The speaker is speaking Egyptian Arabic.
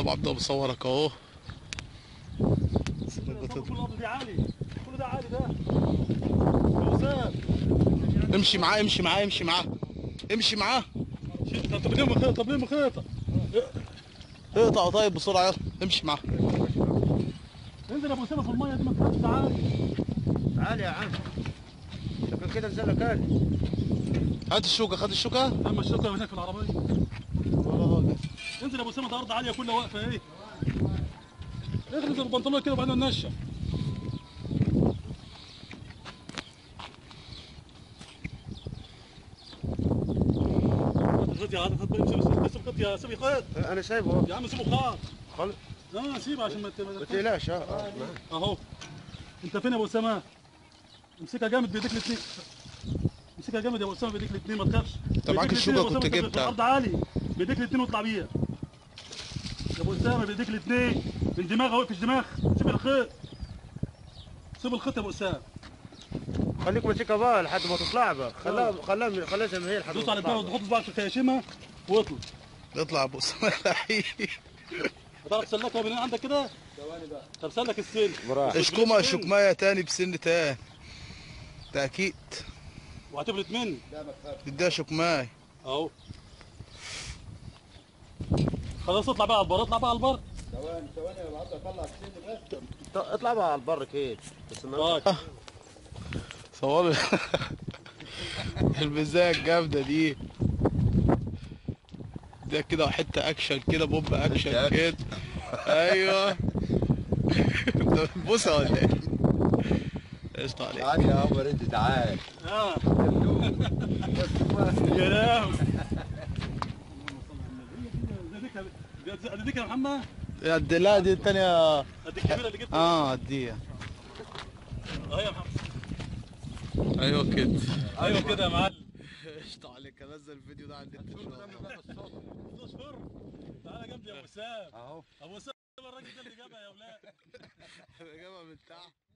ابو عبد الله بصورك اهو كل الارض دي عالي كل ده عالي ده يا وسام امشي معاه امشي معاه امشي معاه امشي معاه شيل طب ليه مخيطه طب ليه مخيطه اقطع طيب بسرعه يلا امشي معاه انزل يا ابو اسامه في الميه دي ما تخافش ده عالي تعالى يا عم لكن كده نزل لك انا هات الشوكه خد الشوكه لما الشوكه هناك في العربيه انزل يا ابو اسامه ده ارض عاليه كلها واقفه ايه اخرج البنطلون كده وبعدين ننشف خد يا عم خد امشي بس سيب خد يا سيب خد انا سايبه يا عم سيبه خد خل اه سيبه عشان ما ت- ما تقلقش اه آه. اهو انت فين يا ابو اسامه امسكها جامد بايديك الاثنين امسكها جامد يا ابو اسامه بايديك الاثنين ما تخافش انت معاك بإيديك الاتنين الشوكة يا أبو كنت أسامة، جبتها. الارض عالي بايديك الاثنين واطلع بيها يا ابو اسامه بايديك الاثنين من دماغ اهو في الدماغ سيب الخيط سيب الخيط يا ابو اسامه خليك ماسكها بقى لحد ما تطلع بقى خلاها خلاها خلاها زي ما هي لحد دوس ما على تطلع الباب بقى. وتحط صباعك في خياشمها واطلع اطلع ابو اسامه الحقيقي هتعرف تسلكها من هنا عندك كده ثواني بقى طب سلك السن براحة. اشكمها شكمايه تاني بسن تاني تاكيد وهتفلت مني تديها شكمايه اهو خلاص اطلع بقى على البر اطلع بقى على البر ط- اطلع بقى على البر كده بس ما طيب صور البزاية الجامدة دي ده كده حتة اكشن كده بوب اكشن كده ايوه بوسة ولا ايه؟ قشطة عليك تعال يا عمر انت تعال اه يا لهوي اديك يا محمد يا دي لا دي التانية اديك الكبيره اللي جبتها اه دي اه يا محمد ايوه كده ايوه كده يا معلم قشطة عليك انزل الفيديو ده على النت ان شاء الله اشهر تعالى جنبي يا ابو سام اهو ابو سام الراجل ده اللي جابها يا اولاد جابها من تحت